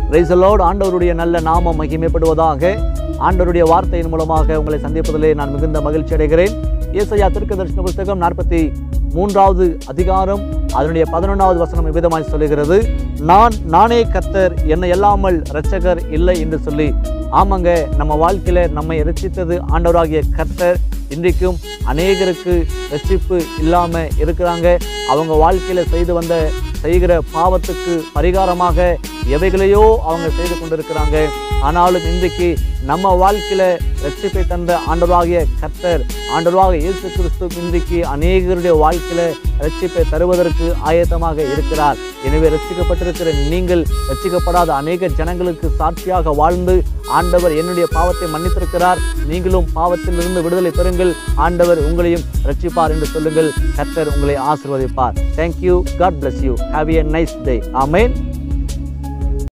ரைசலோடு ஆண்டவருடைய நல்ல நாமம் மகிமைப்படுவதாக ஆண்டவருடைய வார்த்தையின் மூலமாக உங்களை சந்திப்பதிலே நான் மிகுந்த மகிழ்ச்சி அடைகிறேன் ஏசையா தீர்க்கதரிசன புஸ்தகம் நாற்பத்தி மூன்றாவது அதிகாரம் அதனுடைய பதினொன்றாவது வசனம் விதமாய் சொல்லுகிறது நான் நானே கர்த்தர் என்னை அல்லாமல் இரட்சகர் இல்லை என்று சொல்லி ஆமாங்க நம்ம வாழ்க்கையில நம்மை ரட்சித்தது ஆண்டவராகிய கர்த்தர் இன்றைக்கும் அநேகருக்கு ரட்சிப்பு இல்லாம இருக்கிறாங்க அவங்க வாழ்க்கையில செய்து வந்த செய்கிற பாவத்துக்கு பரிகாரமாக எவைகளையோ அவங்க செய்து கொண்டிருக்கிறாங்க ஆனாலும் இன்றைக்கு நம்ம வாழ்க்கையில ரட்சிப்பை தந்த ஆண்டவராகிய கர்த்தர் ஆண்டவராக இயேசு கிறிஸ்து இன்றைக்கு அநேகருடைய வாழ்க்கையில ரட்சிப்பை தருவதற்கு ஆயத்தமாக இருக்கிறார் எனவே ரட்சிக்கப்பட்டிருக்கிற நீங்கள் ரட்சிக்கப்படாத அநேக ஜனங்களுக்கு சாட்சியாக வாழ்ந்து ஆண்டவர் என்னுடைய பாவத்தை மன்னித்திருக்கிறார் நீங்களும் பாவத்திலிருந்து விடுதலை பெறுங்கள் ஆண்டவர் உங்களையும் ரட்சிப்பார் என்று சொல்லுங்கள் கர்த்தர் உங்களை ஆசிர்வதிப்பார் thank you God bless you have a nice day amen